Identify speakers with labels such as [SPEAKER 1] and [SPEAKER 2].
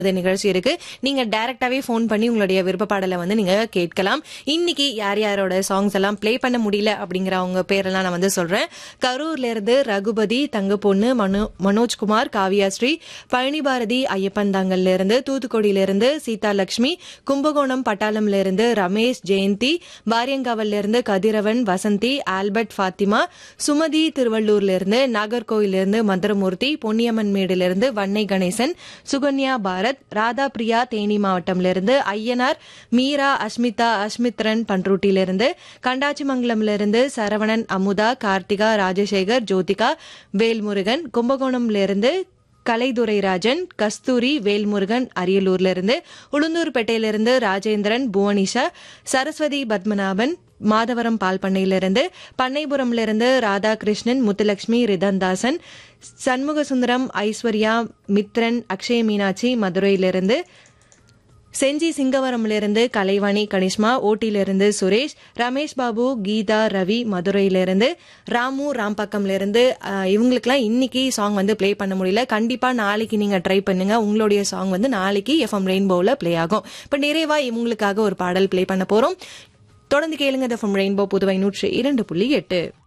[SPEAKER 1] இந்த நிகழ்ச்சி இருக்கு நீங்க டைரக்டாவே ஃபோன் பண்ணி உங்களுடைய விருப்ப பாடலை வந்து நீங்க கேட்கலாம் இன்னைக்கு யார் யாரோட சாங்ஸ் எல்லாம் ப்ளே பண்ண முடியல அப்படிங்கிற அவங்க பேரெல்லாம் நான் வந்து சொல்றேன் கரூர்ல இருந்து ரகுபதி தங்க பொண்ணு மனோ மனோஜ்குமார் காவியாஸ்ரீ பழனி பாரதி ஐயப்பன் தாங்கல்ல இருந்து தூத்துக்குடியில இருந்து சீதா லட்சுமி கும்பகோணம் பட்டாளம்ல இருந்து ரமேஷ் ஜெயந்தி பாரியங்காவல்ல இருந்து கதிரவன் வசந்தி ஆல்பர்ட் ஃபாத்திமா சுமதி திருவள்ளூர்ல இருந்து நாகர்கோவில்ல இருந்து மதுரமூர்த்தி பொன்னியம்மன் மேடுல இருந்து வன்னை கணேசன் சுகன்யா பாரத் ராதா பிரியா தேனி மாவட்டம்ல இருந்து ஐயனார் மீரா அஸ்மிதா அஸ்மித்ரன் பன்ருட்டில இருந்து கண்டாச்சிமங்கலம்ல இருந்து சரவணன் அமுதா கார்த்திகா ராஜசேகர் ஜோதிகா வேல்முருகன் கும்பகோணம்ல இருந்து கலைதுரை ராஜன் கஸ்தூரி வேல்முருகன் அரியலூர்ல இருந்து உளுந்தூர்பேட்டையில இருந்து ராஜேந்திரன் புவனிஷா சரஸ்வதி பத்மநாபன் மாதவரம் பால் பண்ணையிலிருந்து பண்ணைபுரம்ல இருந்து ராதாகிருஷ்ணன் முத்துலட்சுமி ரிதன்தாசன் சண்முக சுந்தரம் ஐஸ்வர்யா மித்ரன் அக்ஷய மீனாட்சி மதுரையிலிருந்து செஞ்சி சிங்கவரம்லிருந்து கலைவாணி கனிஷ்மா ஓட்டிலிருந்து சுரேஷ் ரமேஷ் பாபு கீதா ரவி மதுரையிலிருந்து ராமு ராம்பக்கம்லேருந்து இவங்களுக்குலாம் இன்னைக்கு சாங் வந்து ப்ளே பண்ண முடியல கண்டிப்பா நாளைக்கு நீங்க ட்ரை பண்ணுங்க உங்களுடைய சாங் வந்து நாளைக்கு எஃப்எம் ரெயின்போவில் ப்ளே ஆகும் இப்போ நிறைவா இவங்களுக்காக ஒரு பாடல் ப்ளே பண்ண போறோம் தொடர்ந்து கேளுங்க எஃப்எம் ரெயின்போ புதுவை நூற்றி இரண்டு புள்ளி எட்டு